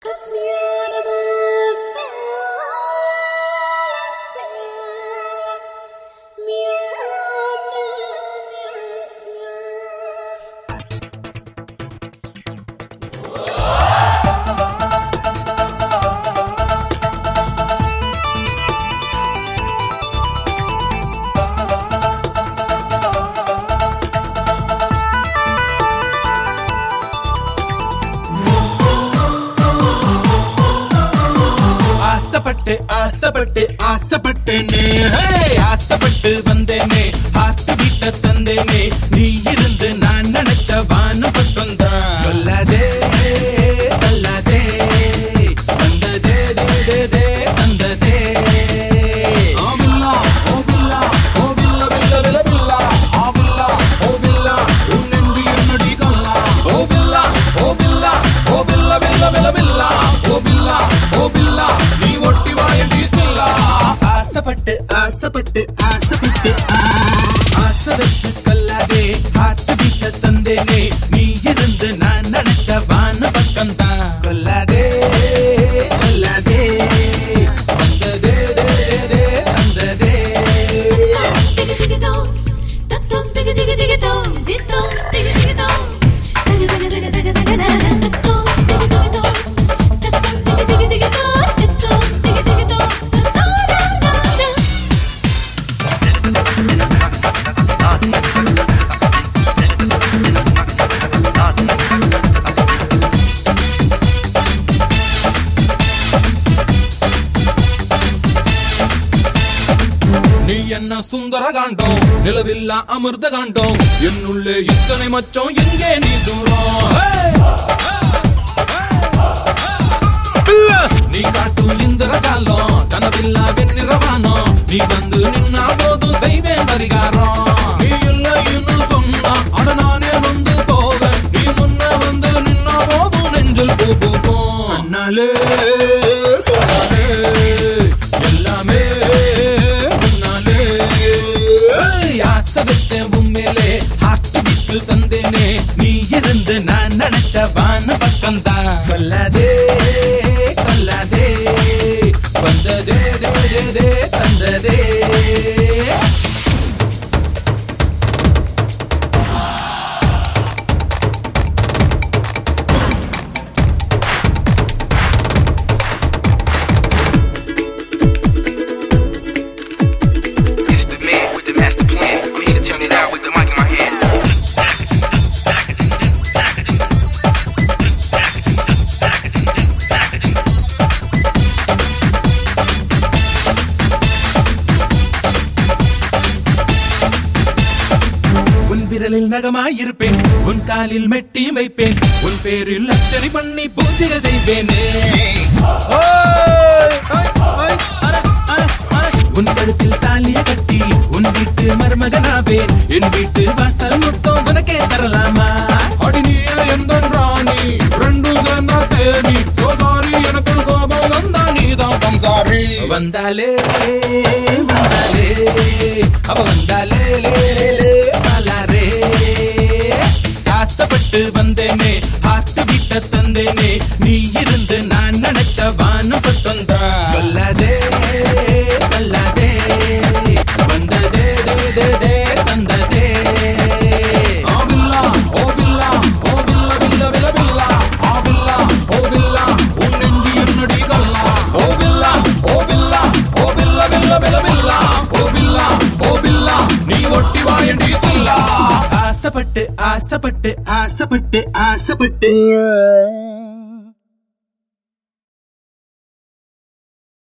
ஆசைப்பட்டு ஆசைப்பட்டு ஆசைப்பட்டேனே ஹே! ஆசைப்பட்டு வந்தேனே ஹார்ட் பீட்ட தந்தேனே நீ இருந்து நான் நினைச்ச வானம் பட்டம் தான் சொல்லாதே தள்ளாதே வந்ததே தே தே தே தந்ததே ஆ பில்லா, ஓ பில்லா, ஓ பில்லா, பில்லா, பில்லா, பில்லா. ஆ பில்லா, ஓ பில்லா, உன் நெஞ்சு என்னடி கல்லா. ஓ பில்லா, ஓ பில்லா, ஓ பில்லா, பில்லா, பில்லா, பில்லா. ஓ பில்லா, ஓ பில்லா, நீ ஒட்டி வாயண்டி ஸ்டில்லா. ஆசைப்பட்டு ஆசைப்பட்டு ஆசைப்பட்டு ஆ. ஆசை வச்சு கொல்லாதே ஹார்ட் பீட்ட தந்தேனே நீ இருந்து நான் நினைச்ச வான பக்கம் தான் கொல்லாதே கொல்லாதே வந்ததே தே தே தே தந்ததே நீ என்ன சுந்தர காண்டம் நிலவில்லா அமிர்த காண்டம் என்னுள்ளே இத்தனை மச்சம் எங்கே நீ தூரம் நீ காட்டும் இந்திர காலம் கனவில்லா வெண்ணிறவானம் நீ வந்து நின்னா போதும் செய்வேன் பரிகாரம் நீ இல்லை இன்னும் சொன்னா அட நானே வந்து போவேன் நீ முன்ன வந்து நின்னா போதும் நெஞ்சில் பூ பூக்கும் அண்ணாலே சொன்னாலே எல்லாமே முன்னாலே ஏய், ஆசை வச்ச உண்மையிலே ஹார்ட் பீட்டு தந்தேனே நீ இருந்து நான் நினைச்ச வான பக்கம் தான் கொல்லாதே கொல்லாதே வந்ததே தே தே தே தந்ததே It's the man with the master plan. I'm here to turn it out with the mic in my hand. உன் விரலில் நகமாயிருப்பேன் உன் காலில் மெட்டி வைப்பேன் உன் பேரில் அச்சனை பண்ணி பூஜைகள் செய்வேனே உன் கழுத்தில் தாலிய கட்டி உன் வீட்டு மருமகனாவேன் என் வீட்டு வாசல் மொத்தம் உனக்கே தரலாமா அடி நீ எந்த ராணி ரெண்டும் சேர்ந்தா தேனி சோ சாரி எனக்கு கோபம் வந்தா நீதான் சம்சாரி வந்தாலே வந்தாலே அவ வந்தாலே லே லே லே மலரே ஆசைப்பட்டு வந்தேனே ஹார்ட் பீட்ட தந்தேனே நீ இருந்து நான் நினைச்ச வானம் பட்டம் தான் கொல்லாதே கொல்லாதே வந்ததே தே தே தே தந்ததே ஆ பில்லா, ஓ பில்லா, ஓ பில்லா, பில்லா, பில்லா, பில்லா. ஆ பில்லா, ஓ பில்லா, உன் நெஞ்சு என்னடி கல்லா. ஓ பில்லா, ஓ பில்லா, ஓ பில்லா, பில்லா, பில்லா, பில்லா. ஓ பில்லா, ஓ பில்லா, நீ ஒட்டி வாயண்டி சில்லா ஆசைப்பட்டு ஆசைப்பட்டு ஆசைப்பட்டு ஆசைப்பட்டு